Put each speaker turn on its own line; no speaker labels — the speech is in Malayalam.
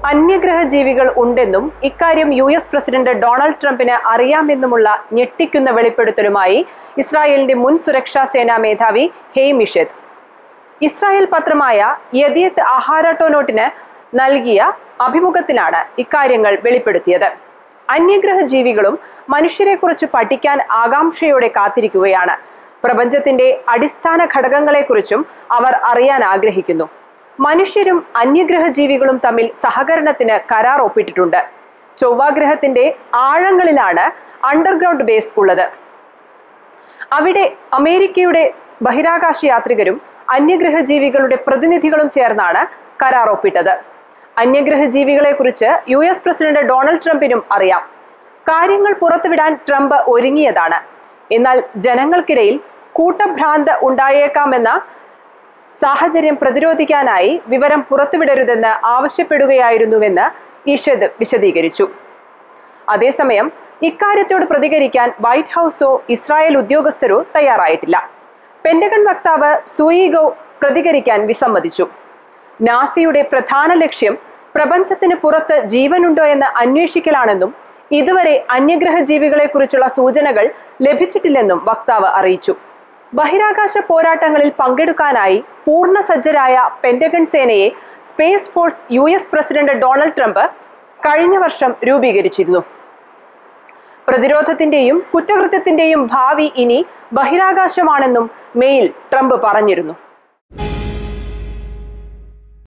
അന്യഗ്രഹ ജീവികൾ ഉണ്ടെന്നും ഇക്കാര്യം യു എസ് പ്രസിഡന്റ് ഡൊണാൾഡ് ട്രംപിന് അറിയാമെന്നുമുള്ള ഞെട്ടിക്കുന്ന വെളിപ്പെടുത്തലുമായി ഇസ്രായേലിന്റെ മുൻ സുരക്ഷാ സേനാ മേധാവി ഹെയ് മിഷദ് ഇസ്രായേൽ പത്രമായ യദിയത്ത് അഹാരട്ടോനോട്ടിന് നൽകിയ അഭിമുഖത്തിലാണ് ഇക്കാര്യങ്ങൾ വെളിപ്പെടുത്തിയത് അന്യഗ്രഹ ജീവികളും മനുഷ്യരെക്കുറിച്ച് പഠിക്കാൻ ആകാംക്ഷയോടെ കാത്തിരിക്കുകയാണ് പ്രപഞ്ചത്തിന്റെ അടിസ്ഥാന ഘടകങ്ങളെക്കുറിച്ചും അവർ അറിയാൻ ആഗ്രഹിക്കുന്നു മനുഷ്യരും അന്യഗ്രഹ ജീവികളും തമ്മിൽ സഹകരണത്തിന് കരാർ ഒപ്പിട്ടിട്ടുണ്ട് ചൊവ്വാഗ്രഹത്തിന്റെ ആഴങ്ങളിലാണ് അണ്ടർഗ്രൗണ്ട് ബേസ് ഉള്ളത് അവിടെ അമേരിക്കയുടെ ബഹിരാകാശ യാത്രികരും അന്യഗ്രഹ ജീവികളുടെ പ്രതിനിധികളും ചേർന്നാണ് കരാർ ഒപ്പിട്ടത് അന്യഗ്രഹ ജീവികളെ കുറിച്ച് യു എസ് പ്രസിഡന്റ് ഡൊണാൾഡ് ട്രംപിനും അറിയാം കാര്യങ്ങൾ പുറത്തുവിടാൻ ട്രംപ് ഒരുങ്ങിയതാണ് എന്നാൽ ജനങ്ങൾക്കിടയിൽ കൂട്ടഭ്രാന്ത് ഉണ്ടായേക്കാമെന്ന സാഹചര്യം പ്രതിരോധിക്കാനായി വിവരം പുറത്തുവിടരുതെന്ന് ആവശ്യപ്പെടുകയായിരുന്നുവെന്ന് ഇഷദ് വിശദീകരിച്ചു അതേസമയം ഇക്കാര്യത്തോട് പ്രതികരിക്കാൻ വൈറ്റ് ഹൗസോ ഇസ്രായേൽ ഉദ്യോഗസ്ഥരോ തയ്യാറായിട്ടില്ല പെന്റഗൺ വക്താവ് സുയിഗോ പ്രതികരിക്കാൻ വിസമ്മതിച്ചു നാസിയുടെ പ്രധാന ലക്ഷ്യം പ്രപഞ്ചത്തിന് പുറത്ത് ജീവനുണ്ടോ എന്ന് അന്വേഷിക്കലാണെന്നും ഇതുവരെ അന്യഗ്രഹ ജീവികളെക്കുറിച്ചുള്ള സൂചനകൾ ലഭിച്ചിട്ടില്ലെന്നും വക്താവ് അറിയിച്ചു ബഹിരാകാശ പോരാട്ടങ്ങളിൽ പങ്കെടുക്കാനായി പൂർണ്ണ സജ്ജരായ പെന്റഗൺ സേനയെ space force U S president Donald Trump കഴിഞ്ഞ വർഷം രൂപീകരിച്ചിരുന്നു പ്രതിരോധത്തിന്റെയും കുറ്റകൃത്യത്തിന്റെയും ഭാവി ഇനി ബഹിരാകാശമാണെന്നും മെയിൽ ട്രംപ് പറഞ്ഞിരുന്നു